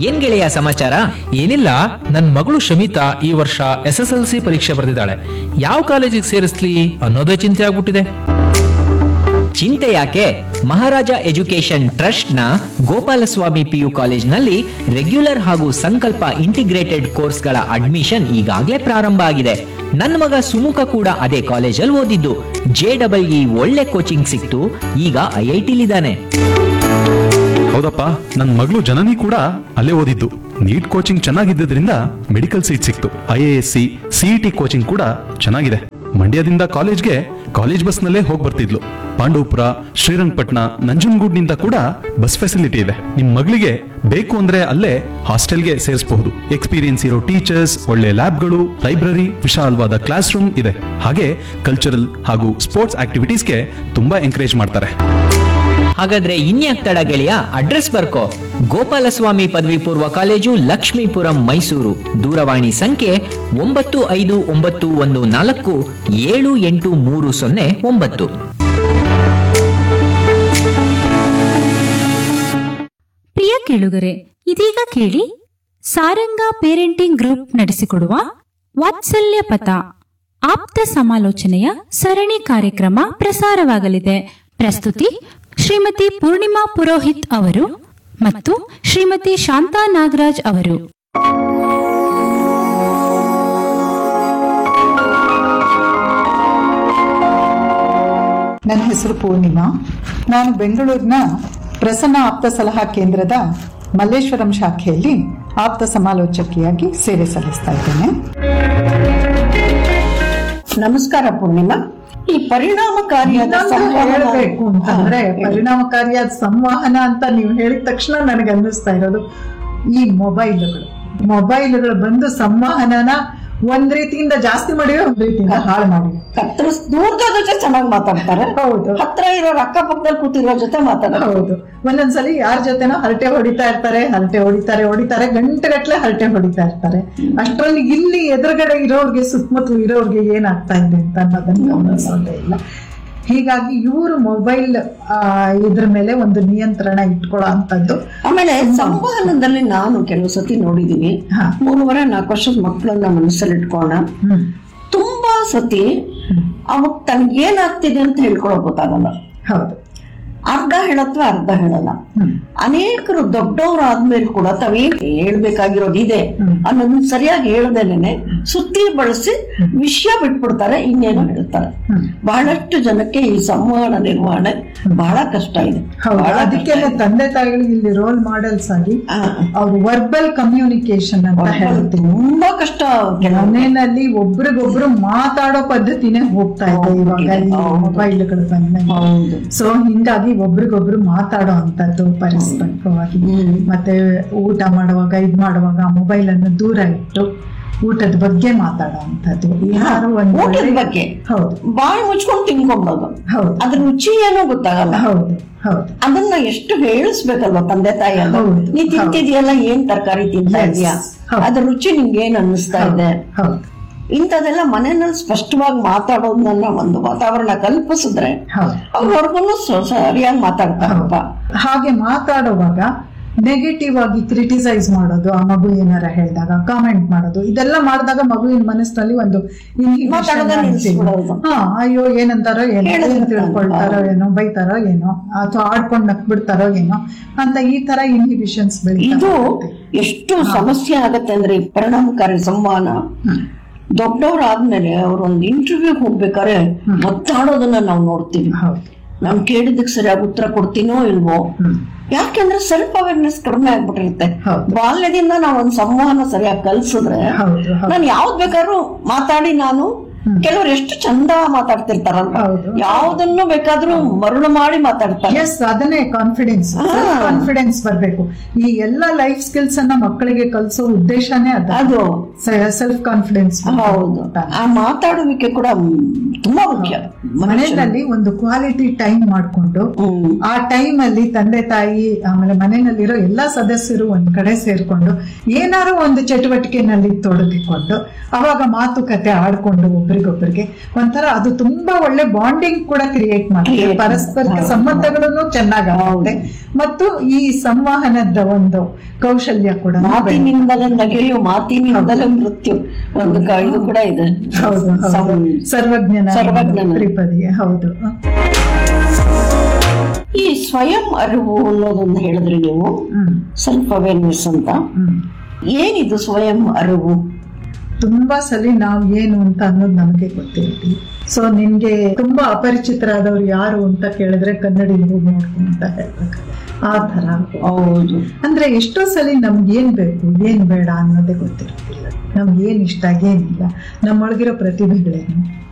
ಏನ್ ಗೆಳೆಯ ಸಮಾಚಾರ ಏನಿಲ್ಲ ನನ್ ಮಗಳು ಶಮಿತಾ ಈ ವರ್ಷ ಎಸ್ ಎಸ್ ಎಲ್ ಸಿ ಪರೀಕ್ಷೆ ಬರೆದಿದ್ದಾಳೆ ಯಾವ ಕಾಲೇಜಿಗೆ ಸೇರಿಸ್ಲಿ ಅನ್ನೋದೇ ಚಿಂತೆ ಆಗ್ಬಿಟ್ಟಿದೆ ಚಿಂತೆ ಯಾಕೆ ಮಹಾರಾಜ ಎಜುಕೇಶನ್ ಟ್ರಸ್ಟ್ ನ ಗೋಪಾಲಸ್ವಾಮಿ ಪಿಯು ಕಾಲೇಜ್ನಲ್ಲಿ ರೆಗ್ಯುಲರ್ ಹಾಗೂ ಸಂಕಲ್ಪ ಇಂಟಿಗ್ರೇಟೆಡ್ ಕೋರ್ಸ್ಗಳ ಅಡ್ಮಿಷನ್ ಈಗಾಗಲೇ ಪ್ರಾರಂಭ ಆಗಿದೆ ನನ್ನ ಮಗ ಸುಮುಖ ಕೂಡ ಅದೇ ಕಾಲೇಜಲ್ಲಿ ಓದಿದ್ದು ಜೆ ಡಬಲ್ ಇ ಒಳ್ಳೆ ಕೋಚಿಂಗ್ ಸಿಕ್ತು ಈಗ ಐ ಐ ಟಿಲಿದ್ದಾನೆ ಹೌದಪ್ಪ ನನ್ನ ಮಗಳು ಜನನಿ ಕೂಡ ಅಲ್ಲೇ ಓದಿದ್ದು ನೀಟ್ ಕೋಚಿಂಗ್ ಚೆನ್ನಾಗಿದ್ದರಿಂದ ಮೆಡಿಕಲ್ ಸೀಟ್ ಸಿಕ್ತು I A S C CET coaching ಕೂಡ ಚೆನ್ನಾಗಿದೆ ಮಂಡ್ಯದಿಂದ ಕಾಲೇಜ್ಗೆ ಕಾಲೇಜ್ ಬಸ್ ನಲ್ಲೇ ಹೋಗಿ ಬರ್ತಿದ್ಲು ಪಾಂಡವಪುರ ಶ್ರೀರಂಗಪಟ್ಟಣ ನಂಜನಗೂಡ್ನಿಂದ ಕೂಡ ಬಸ್ ಫೆಸಿಲಿಟಿ ಇದೆ ನಿಮ್ ಮಗಳಿಗೆ ಬೇಕು ಅಂದ್ರೆ ಅಲ್ಲೇ ಹಾಸ್ಟೆಲ್ಗೆ ಸೇರಿಸಬಹುದು ಎಕ್ಸ್ಪೀರಿಯನ್ಸ್ ಇರೋ ಟೀಚರ್ಸ್ ಒಳ್ಳೆ ಲ್ಯಾಬ್ಗಳು ಲೈಬ್ರರಿ ವಿಶಾಲವಾದ ಕ್ಲಾಸ್ ರೂಮ್ ಇದೆ ಹಾಗೆ ಕಲ್ಚರಲ್ ಹಾಗೂ ಸ್ಪೋರ್ಟ್ಸ್ ಆಕ್ಟಿವಿಟೀಸ್ಗೆ ತುಂಬಾ ಎಂಕರೇಜ್ ಮಾಡ್ತಾರೆ ಹಾಗಾದ್ರೆ ಇನ್ಯಾಕ್ ತಡ ಗೆಳೆಯ ಅಡ್ರೆಸ್ ಬರ್ಕೋ ಗೋಪಾಲಸ್ವಾಮಿ ಪದವಿ ಪೂರ್ವ ಕಾಲೇಜು ಲಕ್ಷ್ಮೀಪುರಂ ಮೈಸೂರು ದೂರವಾಣಿ ಸಂಖ್ಯೆ ಒಂಬತ್ತು ಐದು ಒಂಬತ್ತು ಒಂದು ನಾಲ್ಕು ಏಳು ಎಂಟು ಮೂರು ಸೊನ್ನೆ ಒಂಬತ್ತು ಪ್ರಿಯ ಕೇಳುಗರೆ ಇದೀಗ ಕೇಳಿ ಸಾರಂಗ ಪೇರೆಂಟಿಂಗ್ ಗ್ರೂಪ್ ನಡೆಸಿಕೊಡುವ ವಾತ್ಸಲ್ಯ ಪಥ ಆಪ್ತ ಸಮಾಲೋಚನೆಯ ಸರಣಿ ಕಾರ್ಯಕ್ರಮ ಪ್ರಸಾರವಾಗಲಿದೆ ಪ್ರಸ್ತುತಿ ಶ್ರೀಮತಿ ಪೂರ್ಣಿಮಾ ಪುರೋಹಿತ್ ಅವರು ಮತ್ತು ಶ್ರೀಮತಿ ಶಾಂತಾ ನಾಗರಾಜ್ ಅವರು ನನ್ನ ಹೆಸರು ಪೂರ್ಣಿಮಾ ನಾನು ಬೆಂಗಳೂರಿನ ಪ್ರಸನ್ನ ಆಪ್ತ ಸಲಹಾ ಕೇಂದ್ರದ ಮಲ್ಲೇಶ್ವರಂ ಶಾಖೆಯಲ್ಲಿ ಆಪ್ತ ಸಮಾಲೋಚಕಿಯಾಗಿ ಸೇವೆ ಸಲ್ಲಿಸ್ತಾ ಇದ್ದೇನೆ ನಮಸ್ಕಾರ ಪೂರ್ಣಿಮಾ ಈ ಪರಿಣಾಮಕಾರಿಯಾದ ಇನ್ನೊಂದು ಸಂವಹನ- ಹೇಳ್ಬೇಕು ಅಂತಂದ್ರೆ ಹಾ, ಹೇಳಿ. ಪರಿಣಾಮಕಾರಿಯಾದ ಸಂವಹನ ಅಂತ ನೀವು ಹೇಳಿದ ತಕ್ಷಣ ನನಗೆ ಅನ್ನಿಸ್ತಾ ಇರೋದು ಈ ಮೊಬೈಲ್ಗಳು ಮೊಬೈಲ್ಗಳು ಬಂದು ಸಂವಹನನ ಒಂದ್ ರೀತಿಯಿಂದ ಜಾಸ್ತಿ ಮಾಡಿವೆ ಒಂದ್ ರೀತಿಯಿಂದ ಹಾಳು ಮಾಡಿವೆ ಹತ್ರ ದೂರದ ಜೊತೆ ಚೆನ್ನಾಗಿ ಮಾತಾಡ್ತಾರೆ ಹೌದು. ಹತ್ರ ಇರೋರ್ ಅಕ್ಕಪಕ್ಕದಲ್ಲಿ ಕೂತಿರೋ ಜೊತೆ ಮಾತಾಡೋದು ಹೌದು ಒಂದೊಂದ್ಸಲಿ ಯಾರ ಜೊತೆನೋ ಹರಟೆ ಹೊಡಿತಾ ಇರ್ತಾರೆ ಹರಟೆ ಹೊಡಿತಾರೆ ಹೊಡಿತಾರೆ ಗಂಟೆಗಟ್ಲೆ ಹರಟೆ ಹೊಡಿತಾ ಇರ್ತಾರೆ ಅಷ್ಟರಲ್ಲಿ ಇಲ್ಲಿ ಎದುರುಗಡೆ ಇರೋರ್ಗೆ ಸುತ್ತಮುತ್ತಲು ಇರೋರ್ಗೆ ಏನಾಗ್ತಾ ಇದೆ ಅಂತ ಅನ್ನೋದನ್ನ ಗಮನಿಸೋದೇ ಇಲ್ಲ ಹೀಗಾಗಿ ಇವರು ಮೊಬೈಲ್ ಇದ್ರ ಮೇಲೆ ಒಂದು ನಿಯಂತ್ರಣ ಇಟ್ಕೊಳ್ಳೋ ಅಂತದ್ದು ಆಮೇಲೆ ಸಂವಹನದಲ್ಲಿ ನಾನು ಕೆಲವು ಸತಿ ನೋಡಿದೀನಿ ಹಾ. ಮೂರುವರೆ ನಾಲ್ಕು ವರ್ಷದ ಮಕ್ಕಳನ್ನ ಮನಸ್ಸಲ್ಲಿ ಇಟ್ಕೋಣ ಹ್ಮ್ ತುಂಬಾ ಸತಿ ಅವಾಗ ತನ್ಗೇನಾಗ್ತಿದೆ ಅಂತ ಹೇಳ್ಕೊಳಕ್ ಗೊತ್ತಾಗಲ್ಲ ಹೌದು ಅರ್ಧ ಹೇಳತ್ವ ಅರ್ಧ ಹೇಳಲ್ಲ ಹ್ಮ್ ಅನೇಕರು ದೊಡ್ಡವರಾದ್ಮೇಲೆ ಕೂಡ ತಾವೇನ್ ಹೇಳ್ಬೇಕಾಗಿರೋದು ಇದೆ ಹ್ಮ್. ಅನ್ನೋದನ್ನ ಸರಿಯಾಗಿ ಹೇಳ್ದೇನೆ ಸುತ್ತಿ ಬಳಸಿ ವಿಷಯ ಬಿಟ್ಬಿಡ್ತಾರೆ ಇನ್ನೇನೋ ಹೇಳ್ತಾರೆ ಹ್ಮ್. ಬಹಳಷ್ಟು ಜನಕ್ಕೆ ಈ ಸಂವಹನ ನಿರ್ವಹಣೆ ಬಹಳ ಕಷ್ಟ ಇದೆ ಹೌದು ಬಹಳ ಕಷ್ಟ ಅದಕ್ಕೆಲ್ಲ ಇದೆ. ತಂದೆ ತಾಯಿಗಳಿಗೆ ಇಲ್ಲಿ ರೋಲ್ ಮಾಡೆಲ್ಸ್ ಆಗಿ ಆ, ಅವ್ರು ವರ್ಬಲ್ ಕಮ್ಯುನಿಕೇಶನ್ ಅಂತ ಹೇಳ್ತೀವಿ ತುಂಬಾ ಕಷ್ಟ ಕೆಲವು ಮನೆಯಲ್ಲಿ ಒಬ್ರಿಗೊಬ್ರು ಮಾತಾಡೋ ಪದ್ಧತಿನೇ ಹೋಗ್ತಾ ಇದೆ ಇವಾಗ ಈ ಹೌದು. ಮೊಬೈಲ್ಗಳು ಬಂದ ಹೌದು ಸೊ ಹಿಂಗಾಗಿ ಒಬ್ರಿಗೊಬ್ರು ಮಾತಾಡೋ ಅಂತದ್ದು ಪರಿಸ್ಪರ್ಕವಾಗಿ ಹ್ಮ್. ಮತ್ತೆ ಊಟ ಮಾಡುವಾಗ ಇದ್ ಮಾಡುವಾಗ ಮೊಬೈಲ್ ಅನ್ನು ದೂರ ಇಟ್ಟು ಊಟದ ಬಗ್ಗೆ ಮಾತಾಡೋ ಅಂತದ್ದು ಯಾರು ಒಂದು ಊಟದ ಒಳ್ಳೆ- ಬಗ್ಗೆ ಹೌದು ಬಾಯಿ ಮುಚ್ಕೊಂಡು ತಿನ್ಕೊಂಬಿಡೋದು ಹೌದು ಅದ್ರ ರುಚಿ ಏನೋ ಗೊತ್ತಾಗಲ್ಲ ಹೌದು ಹೌದು ಅದನ್ನ ಎಷ್ಟು ಹೇಳಿಸ್ಬೇಕಲ್ವಾ ತಂದೆ ತಾಯಿ ಅಲ್ಲ ಹೌದು, ನೀ ತಿಂತಿದ್ಯಲ್ಲ ಏನ್ ತರಕಾರಿ ತಿಂತಾ Yes, ಇದೀಯಾ ಹೌದು. ಅದ್ರ ರುಚಿ ನಿಂಗೆ ಏನ್ ಅನ್ನಿಸ್ತಾ ಇದೆ ಹೌದು ಇಂಥದೆಲ್ಲ ಮನೆಯಲ್ಲಿ ಸ್ಪಷ್ಟವಾಗಿ ಮಾತಾಡೋದನ್ನ ಒಂದು ವಾತಾವರಣ ಕಲ್ಪಿಸಿದ್ರೆ ಹೌದು ಅವ್ರ ಹೊರಗೂ ಸರಿಯಾಗಿ ಮಾತಾಡ್ತಾರಪ್ಪ ಹಾಗೆ ಮಾತಾಡುವಾಗ ನೆಗೆಟಿವ್ ಆಗಿ ಕ್ರಿಟಿಸೈಸ್ ಮಾಡೋದು ಆ ಮಗು ಏನಾರ ಹೇಳಿದಾಗ ಕಾಮೆಂಟ್ ಮಾಡೋದು ಇದೆಲ್ಲ ಮಾಡಿದಾಗ ಮಗುವಿನ ಮನಸ್ಸಿನಲ್ಲಿ ಒಂದು inhibition ಮಾತಾಡೋದನ್ನ ಅನ್ಸಿ- ನಿಲ್ಸ್ಬಿಡೋದು. ಹಾ ಅಯ್ಯೋ ಏನಂತಾರೋ ಏನೋ ಹೇಳೋದು ಏನ್ ತಿಳ್ಕೊಳ್ತಾರೋ ಏನೋ ಬೈತಾರೋ ಏನೋ ಅಥವಾ ಆಡ್ಕೊಂಡ್ ನಕ್ ಬಿಡ್ತಾರೋ ಏನೋ ಅಂತ ಈ ತರ ಇನ್ಹಿಬಿಷನ್ಸ್ ಇದು ಎಷ್ಟು ಸಮಸ್ಯೆ ಆಗತ್ತೆ ಅಂದ್ರೆ ಈ ಪರಿಣಾಮಕಾರಿ ಸಂವಹನ ದೊಡ್ಡವರಾದ್ಮೇಲೆ ಅವ್ರು ಒಂದು ಇಂಟರ್ವ್ಯೂ ಹೋಗ್ಬೇಕಾದ್ರೆ ಒತ್ತಾಡೋದನ್ನ ನಾವು ನೋಡ್ತೀವಿ ಹೌದು ನಾವ್ ಕೇಳಿದಕ್ಕೆ ಸರಿಯಾಗಿ ಉತ್ತರ ಕೊಡ್ತೀನೋ ಇಲ್ವೋ ಹ್ಮ್. ಯಾಕೆಂದ್ರೆ ಸೆಲ್ಫ್ ಅವೇರ್ನೆಸ್ ಕಡಿಮೆ ಆಗ್ಬಿಟ್ಟಿರುತ್ತೆ ಹೌದು. ಬಾಲ್ಯದಿಂದ ನಾವು ಒಂದು ಸಂವಹನ ಸರಿಯಾಗಿ ಕಲ್ಸಿದ್ರೆ ಹೌದು ಹೌದು ನಾನು ಯಾವ್ದ್ ಬೇಕಾದ್ರೂ ಮಾತಾಡಿ ನಾನು ಕೆಲವರು ಎಷ್ಟು ಚಂದ ಮಾತಾಡ್ತಿರ್ತಾರಲ್ಲ ಹೌದು. ಯಾವ್ದನ್ನು ಬೇಕಾದ್ರೂ ಮರುಳು ಮಾಡಿ ಮಾತಾಡ್ತಾರೆ ಎಸ್ ಅದನ್ನೇ ಕಾನ್ಫಿಡೆನ್ಸ್ ಕಾನ್ಫಿಡೆನ್ಸ್ ಬರ್ಬೇಕು ಈ ಎಲ್ಲ ಲೈಫ್ ಸ್ಕಿಲ್ಸ್ ಅನ್ನ ಮಕ್ಕಳಿಗೆ ಕಲಿಸೋ ಉದ್ದೇಶನೇ ಅದ ಅದು ಸೆಲ್ಫ್ ಕಾನ್ಫಿಡೆನ್ಸ್ ಹೌದು ಆ ಮಾತಾಡುವಿಕೆ ಕೂಡ ಮ್, ತುಂಬಾ ಮುಖ್ಯ ಮನೆಯಲ್ಲಿ ಒಂದು ಕ್ವಾಲಿಟಿ ಟೈಮ್ ಮಾಡ್ಕೊಂಡು ಹ್ಮ್. ಆ ಟೈಮ್ ಅಲ್ಲಿ ತಂದೆ ತಾಯಿ ಆಮೇಲೆ ಮನೆಯಲ್ಲಿರೋ ಎಲ್ಲಾ ಸದಸ್ಯರು ಒಂದ್ ಕಡೆ ಸೇರ್ಕೊಂಡು ಏನಾರು ಒಂದು ಚಟುವಟಿಕೆನಲ್ಲಿ ತೊಡಗಿಕೊಂಡು ಅವಾಗ ಮಾತುಕತೆ ಆಡ್ಕೊಂಡು ಒಬ್ರ ಒಬ್ರಿಗೊಬ್ರಿಗೆ ಒಂಥರ ಅದು ತುಂಬಾ ಒಳ್ಳೆ ಬಾಂಡಿಂಗ್ ಕೂಡ ಕ್ರಿಯೇಟ್ ಮಾಡುತ್ತೆ Create ಪರಸ್ಪರ ಮಾಡುತ್ತೆ. ಸಂಬಂಧಗಳನ್ನು ಚೆನ್ನಾಗಾಗುತ್ತೆ ಮತ್ತು ಈ ಸಂವಹನದ ಒಂದು ಕೌಶಲ್ಯ ಕೂಡ ಮಾತಿನಿಂದಲೇ ನಗೆಯು ಮಾತಿನಿಂದಲೇ ಮೃತ್ಯು ಒಂದು ಕ- ಇದು ಕೂಡ ಇದೆ ಹೌದು ಹೌದು ಸಂ- ಸರ್ವಜ್ಞನ ಸರ್ವಜ್ಞನ. ತ್ರಿಪದಿ ಹೌದು ಈ ಸ್ವಯಂ ಅರಿವು ಅನ್ನೋದೊಂದು ಹೇಳಿದ್ರಿ ನೀವು ಹ್ಮ್ ಸೆಲ್ಫ್ ಅವೇರ್ನೆಸ್ ಅಂತ ಹ್ಮ್ ಏನಿದು ಸ್ವಯಂ ಅರಿವು ತುಂಬಾ ಸಲ ನಾವು ಏನು ಅಂತ ಅನ್ನೋದು ನಮಗೆ ಗೊತ್ತಿರ್ತೀವಿ ಸೊ ನಿನ್ಗೆ ತುಂಬಾ ಅಪರಿಚಿತರಾದವ್ರು ಯಾರು ಅಂತ ಕೇಳಿದ್ರೆ ಕನ್ನಡಿ ಹೋಗಿ ನೋಡ್ಕೊ ಅಂತ ಹೇಳ್ಬೇಕು ಆ ತರ ಹೌದು ಅಂದ್ರೆ ಎಷ್ಟೋ ಸಲ ನಮ್ಗೆ ಏನ್ ಬೇಕು ಏನ್ ಬೇಡ ಅನ್ನೋದೇ ಗೊತ್ತಿರ್ತಿಲ್ಲ ನಮ್ಗೆ ಏನ್ ಇಷ್ಟ ಏನಿಲ್ಲ ನಮ್ಮೊಳಗಿರೋ ಪ್ರತಿಭೆಗಳೇನು